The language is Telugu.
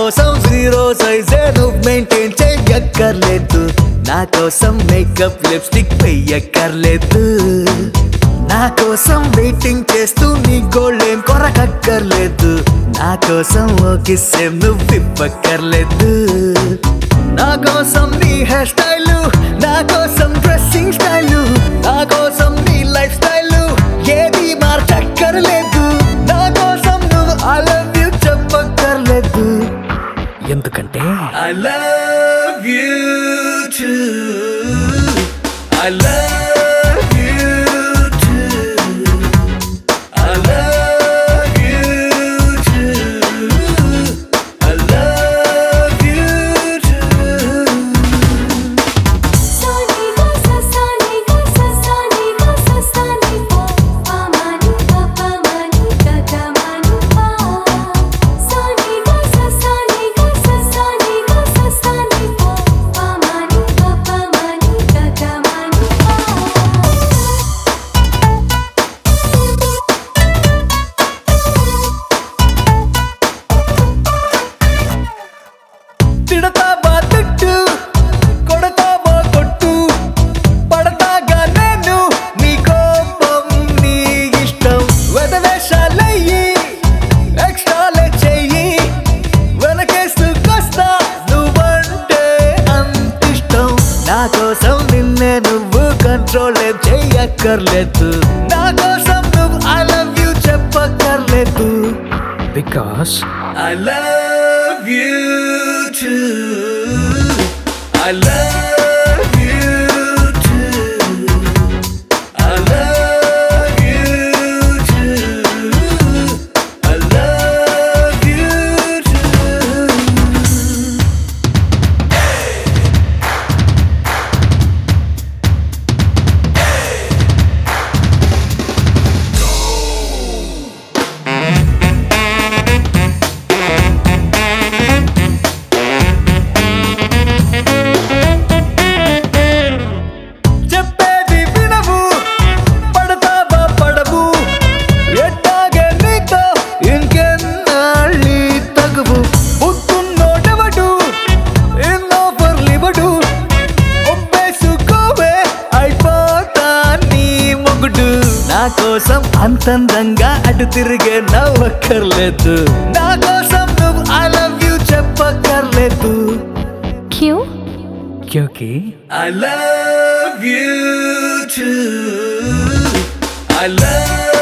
కోసం జీరో సైజే నువ్వు మెయింటైన్ చెయ్యక్కర్లేదు నా కోసం మేకప్ లిప్స్టిక్ వెయ్యక్కర్లేదు నా కోసం వెయిటింగ్ చేస్తూ నీ గోల్డేం కొరకక్కర్లేదు నా కోసం ఓ కిస్సేం నువ్వు ఇవ్వక్కర్లేదు నా కోసం నీ హెయిర్ స్టైల్ నా కోసం డ్రెస్సింగ్ స్టైల్ నా కోసం నీ లైఫ్ స్టైల్ ఏది మార్చక్కర్లేదు నా కోసం నువ్వు ఐ లవ్ యూ చెప్పక్కర్లేదు ఎందుకంటే I love you I love you I love you too. I love you too. సాని గా స సాని గా స సాని గా స సాని పా పా మని పా పా మని గా గా మని పా సాని గా స సాని గా స సాని గా స సాని పా పా మని పా పా మని గా గా మని పా తిడతావా తిట్టు కొడతావా కొట్టు పడతాగా నేను నీ కోపం నీ ఇష్టం వెదవేషాలయ్యి ఎక్స్ట్రాలే చెయ్యి వెనకేసుకొస్తా నువ్వంటే అంతిష్టం నా కోసం నిన్నే నువ్వు కంట్రోల్ చెయ్యక్కర్లేదు నా కోసం నువ్వు ఐ లవ్ యూ చెప్పక్కర్లేదు because I love you too. I love you too. I love you too. I love you too. చెప్పేది వినవు పడతావా పడవు ఎట్టాగే నీతో ఇంకెన్నాళ్ళి తగువు పుట్టున్నోడెవడు ఎన్నోఫర్లివడు ఒప్పేసుకోవే అయిపోతా నీ మొగుడు నా కోసం అంతందంగా అటు తిరిగే నవ్వక్కర్లేదు నా కోసం నువ్వు ఐ లవ్ యూ చెప్పక్కర్లేదు క్యూ क्योंकि I love you too. I love